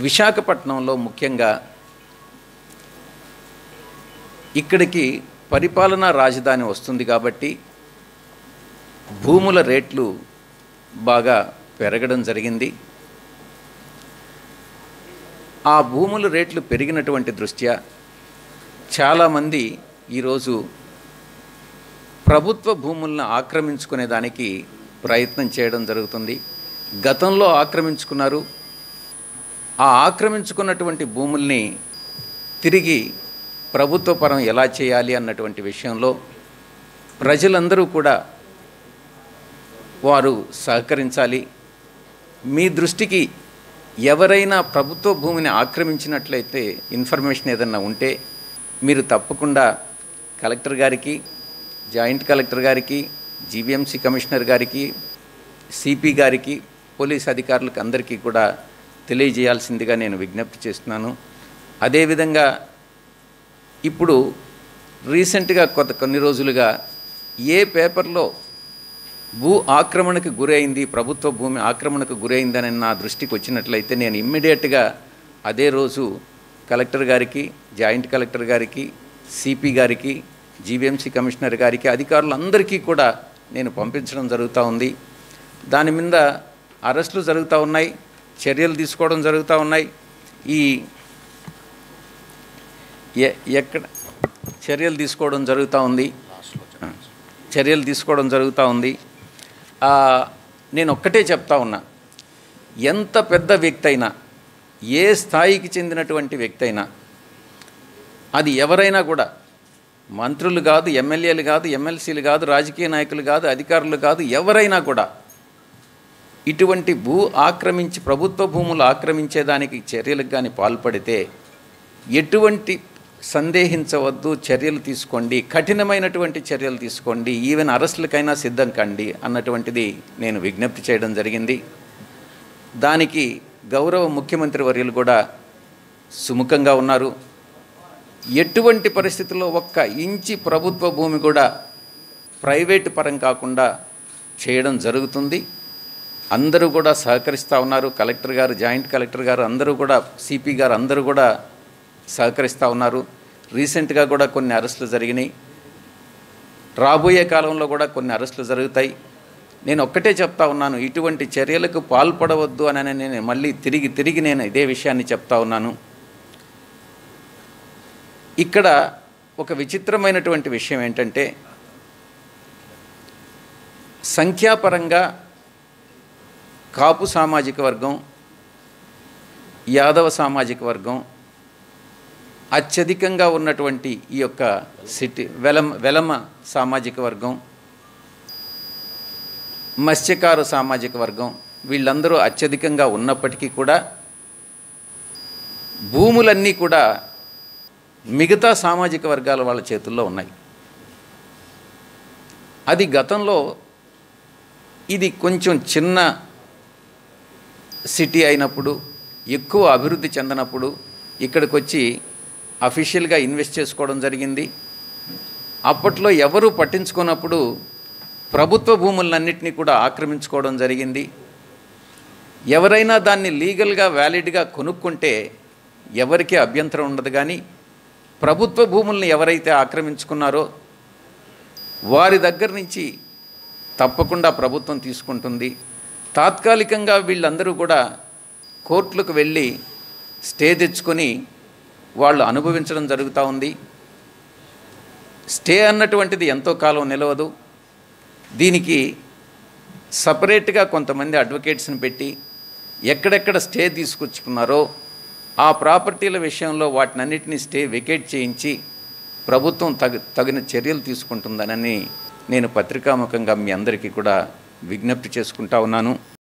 విశాఖపట్నంలో ముఖ్యంగా ఇక్కడికి పరిపాలనా రాజధాని వస్తుంది కాబట్టి భూముల రేట్లు బాగా పెరగడం జరిగింది ఆ భూముల రేట్లు పెరిగినటువంటి దృష్ట్యా చాలామంది ఈరోజు ప్రభుత్వ భూములను ఆక్రమించుకునే దానికి ప్రయత్నం చేయడం జరుగుతుంది గతంలో ఆక్రమించుకున్నారు ఆ ఆక్రమించుకున్నటువంటి భూముల్ని తిరిగి ప్రభుత్వ పరం ఎలా చేయాలి అన్నటువంటి విషయంలో ప్రజలందరూ కూడా వారు సహకరించాలి మీ దృష్టికి ఎవరైనా ప్రభుత్వ భూమిని ఆక్రమించినట్లయితే ఇన్ఫర్మేషన్ ఏదన్నా ఉంటే మీరు తప్పకుండా కలెక్టర్ గారికి జాయింట్ కలెక్టర్ గారికి జీవీఎంసీ కమిషనర్ గారికి సిపి గారికి పోలీస్ అధికారులకు అందరికీ కూడా తెలియజేయాల్సిందిగా నేను విజ్ఞప్తి చేస్తున్నాను అదేవిధంగా ఇప్పుడు రీసెంట్గా కొత్త కొన్ని రోజులుగా ఏ పేపర్లో భూ ఆక్రమణకు గురైంది ప్రభుత్వ భూమి ఆక్రమణకు గురైందని నా దృష్టికి వచ్చినట్లయితే నేను ఇమ్మీడియట్గా అదే రోజు కలెక్టర్ గారికి జాయింట్ కలెక్టర్ గారికి సిపి గారికి జీవీఎంసీ కమిషనర్ గారికి అధికారులందరికీ కూడా నేను పంపించడం జరుగుతూ ఉంది దాని మీద అరెస్టులు జరుగుతూ ఉన్నాయి చర్యలు తీసుకోవడం జరుగుతూ ఉన్నాయి ఈ ఎ- ఎక్కడ చర్యలు తీసుకోవడం జరుగుతూ ఉంది ఆ, చర్యలు తీసుకోవడం జరుగుతూ ఉంది ఆ, నేను ఒక్కటే చెప్తా ఉన్నా ఎంత పెద్ద వ్యక్తి అయినా ఏ స్థాయికి చెందినటువంటి వ్యక్తి అయినా అది ఎవరైనా కూడా మంత్రులు కాదు ఎమ్మెల్యేలు కాదు ఎమ్మెల్సీలు కాదు రాజకీయ నాయకులు కాదు అధికారులు కాదు ఎవరైనా కూడా ఇటువంటి భూ ఆక్రమించి ప్రభుత్వ భూములు ఆక్రమించేదానికి చర్యలకు కానీ పాల్పడితే ఎటువంటి సందేహించవద్దు చర్యలు తీసుకోండి కఠినమైనటువంటి చర్యలు తీసుకోండి ఈవెన్ అరెస్టులకైనా సిద్ధం కండి అన్నటువంటిది నేను విజ్ఞప్తి చేయడం జరిగింది దానికి గౌరవ ముఖ్యమంత్రి వర్యులు కూడా సుముఖంగా ఉన్నారు ఎటువంటి పరిస్థితుల్లో ఒక్క ఇంచి ప్రభుత్వ భూమి కూడా ప్రైవేటు పరం కాకుండా చేయడం జరుగుతుంది అందరూ కూడా సహకరిస్తూ ఉన్నారు కలెక్టర్ గారు జాయింట్ కలెక్టర్ గారు అందరూ కూడా సిపి గారు అందరూ కూడా సహకరిస్తూ ఉన్నారు రీసెంట్గా కూడా కొన్ని అరెస్టులు జరిగినాయి రాబోయే కాలంలో కూడా కొన్ని అరెస్టులు జరుగుతాయి నేను ఒక్కటే చెప్తా ఉన్నాను ఇటువంటి చర్యలకు పాల్పడవద్దు అని నేను మళ్ళీ తిరిగి తిరిగి నేను ఇదే విషయాన్ని చెప్తా ఉన్నాను ఇక్కడ ఒక విచిత్రమైనటువంటి విషయం ఏంటంటే సంఖ్యాపరంగా కాపు సామాజిక వర్గం యాదవ సామాజిక వర్గం అత్యధికంగా ఉన్నటువంటి ఈ యొక్క సిటీ వెలమ వెలమ సామాజిక వర్గం మత్స్యకారు సామాజిక వర్గం వీళ్ళందరూ అత్యధికంగా ఉన్నప్పటికీ కూడా భూములన్నీ కూడా మిగతా సామాజిక వర్గాల వాళ్ళ చేతుల్లో ఉన్నాయి అది గతంలో ఇది కొంచెం చిన్న సిటీ అయినప్పుడు ఎక్కువ అభివృద్ధి చెందనప్పుడు ఇక్కడికి వచ్చి అఫీషియల్గా ఇన్వెస్ట్ చేసుకోవడం జరిగింది అప్పట్లో ఎవరూ పట్టించుకున్నప్పుడు ప్రభుత్వ భూములన్నింటినీ కూడా ఆక్రమించుకోవడం జరిగింది ఎవరైనా దాన్ని లీగల్గా వ్యాలిడ్గా కొనుక్కుంటే ఎవరికీ అభ్యంతరం ఉండదు కానీ ప్రభుత్వ భూముల్ని ఎవరైతే ఆక్రమించుకున్నారో వారి దగ్గర నుంచి తప్పకుండా ప్రభుత్వం తీసుకుంటుంది తాత్కాలికంగా వీళ్ళందరూ కూడా కోర్టులకు వెళ్ళి స్టే తెచ్చుకొని వాళ్ళు అనుభవించడం జరుగుతూ ఉంది స్టే అన్నటువంటిది ఎంతో కాలం నిలవదు దీనికి సపరేట్గా కొంతమంది అడ్వకేట్స్ని పెట్టి ఎక్కడెక్కడ స్టే తీసుకొచ్చుకున్నారో ఆ ప్రాపర్టీల విషయంలో వాటినన్నిటినీ స్టే వెకేట్ చేయించి ప్రభుత్వం తగు తగిన చర్యలు తీసుకుంటుందనని నేను పత్రికాముఖంగా మీ అందరికీ కూడా విజ్ఞప్తి చేసుకుంటా ఉన్నాను